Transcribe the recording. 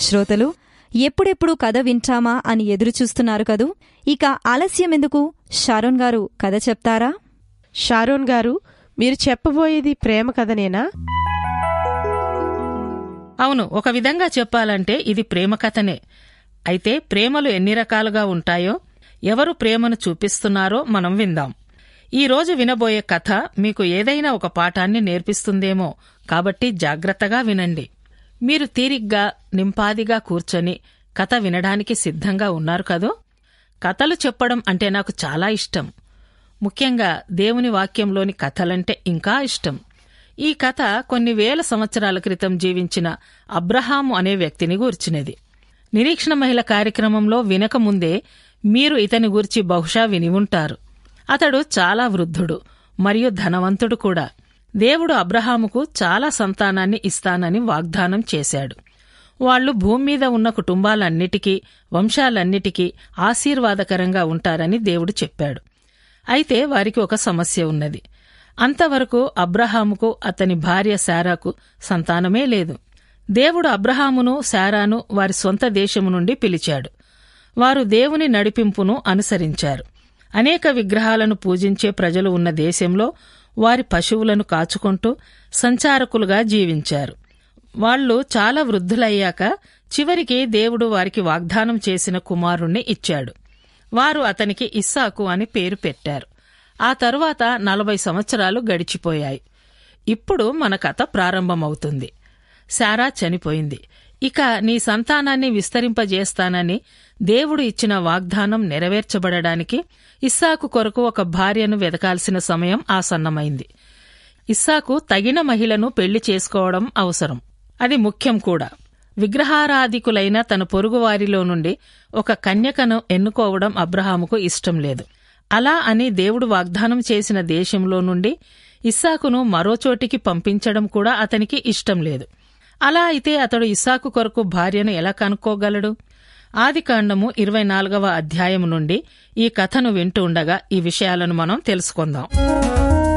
శ్రోతలు ఎప్పుడెప్పుడు కథ వింటామా అని ఎదురుచూస్తున్నారు కదూ ఇక ఆలస్యమెందుకు షారోన్ గారు కథ చెప్తారా షారోన్ గారు మీరు చెప్పబోయేది ప్రేమ కథనేనా అవును ఒక విధంగా చెప్పాలంటే ఇది ప్రేమ కథనే అయితే ప్రేమలు ఎన్ని రకాలుగా ఉంటాయో ఎవరు ప్రేమను చూపిస్తున్నారో మనం విందాం ఈ రోజు వినబోయే కథ మీకు ఏదైనా ఒక పాఠాన్ని నేర్పిస్తుందేమో కాబట్టి జాగ్రత్తగా వినండి మీరు తీరిగ్గా నింపాదిగా కూర్చొని కథ వినడానికి సిద్ధంగా ఉన్నారు కదూ కథలు చెప్పడం అంటే నాకు చాలా ఇష్టం ముఖ్యంగా దేవుని వాక్యంలోని కథలంటే ఇంకా ఇష్టం ఈ కథ కొన్ని వేల సంవత్సరాల క్రితం జీవించిన అబ్రహాము అనే వ్యక్తిని గూర్చినది నిరీక్షణ మహిళ కార్యక్రమంలో వినకముందే మీరు ఇతని గూర్చి బహుశా విని ఉంటారు అతడు చాలా వృద్ధుడు మరియు ధనవంతుడు కూడా దేవుడు అబ్రహాముకు చాలా సంతానాన్ని ఇస్తానని వాగ్దానం చేశాడు వాళ్లు భూమి మీద ఉన్న కుటుంబాలన్నిటికీ వంశాలన్నిటికీ ఆశీర్వాదకరంగా ఉంటారని దేవుడు చెప్పాడు అయితే వారికి ఒక సమస్య ఉన్నది అంతవరకు అబ్రహాముకు అతని భార్య శారాకు సంతానమే లేదు దేవుడు అబ్రహామును శారాను వారి సొంత దేశము నుండి పిలిచాడు వారు దేవుని నడిపింపును అనుసరించారు అనేక విగ్రహాలను పూజించే ప్రజలు ఉన్న దేశంలో వారి పశువులను కాచుకుంటూ సంచారకులుగా జీవించారు వాళ్లు చాలా వృద్ధులయ్యాక చివరికి దేవుడు వారికి వాగ్దానం చేసిన కుమారుణ్ణి ఇచ్చాడు వారు అతనికి ఇస్సాకు అని పేరు పెట్టారు ఆ తరువాత నలభై సంవత్సరాలు గడిచిపోయాయి ఇప్పుడు మన కథ ప్రారంభమవుతుంది శారా చనిపోయింది ఇక నీ సంతానాన్ని విస్తరింపజేస్తానని దేవుడు ఇచ్చిన వాగ్దానం నెరవేర్చబడడానికి ఇస్సాకు కొరకు ఒక భార్యను వెదకాల్సిన సమయం ఆసన్నమైంది ఇస్సాకు తగిన మహిళను పెళ్లి చేసుకోవడం అవసరం అది ముఖ్యం కూడా విగ్రహారాధికులైన తన పొరుగువారిలో నుండి ఒక కన్యకను ఎన్నుకోవడం అబ్రహాముకు ఇష్టం లేదు అలా అని దేవుడు వాగ్దానం చేసిన దేశంలో నుండి ఇస్సాకును మరో చోటికి పంపించడం కూడా అతనికి ఇష్టం లేదు అలా అయితే అతడు ఇస్సాకు కొరకు భార్యను ఎలా కనుక్కోగలడు ఆదికాండము ఇరవై నాలుగవ అధ్యాయం నుండి ఈ కథను వింటూ ఉండగా ఈ విషయాలను మనం తెలుసుకుందాం